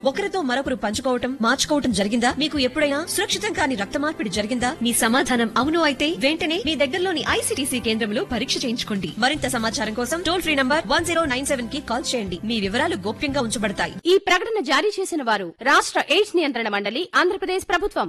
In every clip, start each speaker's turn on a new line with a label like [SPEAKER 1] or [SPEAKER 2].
[SPEAKER 1] ఒకరితో మరొకరు పంచుకోవటం మార్చుకోవటం జరిగిందా మీకు ఎప్పుడైనా సురక్షితం కాని రక్త మార్పిడి జరిగిందా మీ సమాధానం అవును అయితే వెంటనే మీ దగ్గరలోని ఐసీటీసీ కేంద్రంలో పరీక్ష చేయించుకోండి మరింత సమాచారం కోసం టోల్ ఫ్రీ నంబర్ వన్ కి కాల్ చేయండి మీ వివరాలు గోప్యంగా ఉంచబడతాయి
[SPEAKER 2] ఈ ప్రకటన జారీ చేసిన వారు రాష్ట్ర ఎయిడ్స్ నియంత్రణ మండలి ఆంధ్రప్రదేశ్ ప్రభుత్వం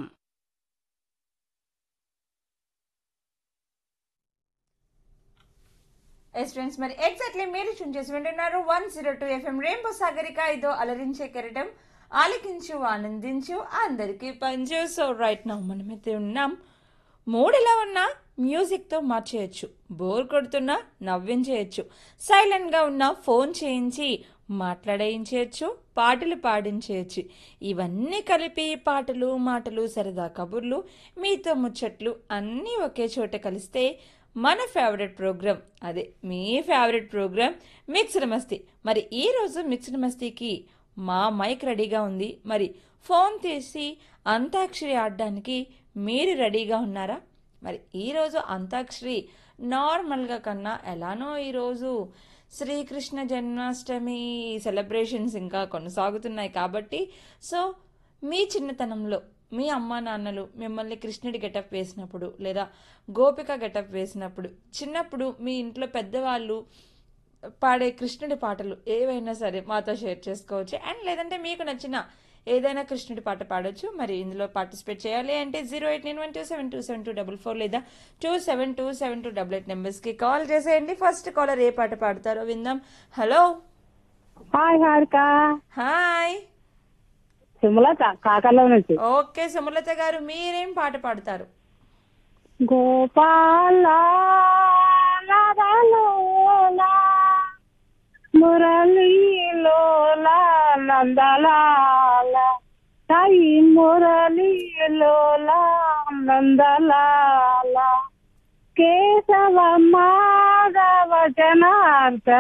[SPEAKER 3] ఎస్ ఫ్రెండ్స్ మరి ఎగ్జాక్ట్లీ మీరు చూన్ చేసి వింటున్నారు one zero two FM rainbow Sagarika ఇదో అలరించే కెరటం ఆలకించు ఆనందించు అందరికీ పంచు సో రైట్ నౌ మనమైతే ఉన్నాం మూడ్ ఎలా ఉన్నా మ్యూజిక్తో మార్చేయచ్చు బోర్ కొడుతున్నా నవ్వించేయచ్చు సైలెంట్గా ఉన్నా ఫోన్ చేయించి మాట్లాడేయించేయచ్చు పాటలు పాడించేయచ్చు ఇవన్నీ కలిపి పాటలు మాటలు సరదా కబుర్లు మీతో ముచ్చట్లు అన్నీ ఒకే చోట కలిస్తే మన ఫేవరెట్ ప్రోగ్రామ్ అదే మీ ఫేవరెట్ ప్రోగ్రామ్ మిక్స్డ్ మస్తీ మరి ఈరోజు మిక్స్డ్ మస్తీకి మా మైక్ రెడీగా ఉంది మరి ఫోన్ తీసి అంతాక్షరి ఆడడానికి మీరు రెడీగా ఉన్నారా మరి ఈరోజు అంతాక్షరి నార్మల్గా కన్నా ఎలానో ఈరోజు శ్రీకృష్ణ జన్మాష్టమి సెలబ్రేషన్స్ ఇంకా కొనసాగుతున్నాయి కాబట్టి సో మీ చిన్నతనంలో మీ అమ్మా నాన్నలు మిమ్మల్ని కృష్ణుడి గెటప్ వేసినప్పుడు లేదా గోపిక గెటప్ వేసినప్పుడు చిన్నప్పుడు మీ ఇంట్లో పెద్దవాళ్ళు పాడే కృష్ణుడి పాటలు ఏవైనా సరే మాతో షేర్ చేసుకోవచ్చు అండ్ లేదంటే మీకు నచ్చిన ఏదైనా కృష్ణుడి పాట పాడొచ్చు మరి ఇందులో పార్టిసిపేట్ చేయాలి అంటే zero eight nine one two seven two seven two double four లేదా two seven two seven two double eight నెంబర్స్కి కాల్ చేసేయండి ఫస్ట్ కాలర్ ఏ పాట పాడతారో విందాం hello
[SPEAKER 4] hi Harika
[SPEAKER 3] hi
[SPEAKER 4] Sumalatha కాకర్లో నుంచి
[SPEAKER 3] ఓకే సుమలత గారు మీరేం పాట పాడతారు
[SPEAKER 4] గోపాల నరలోల, మురళీలోల నందలాల సాయి మురళీలోల నందలాల కేశవ మాధవ జనార్ద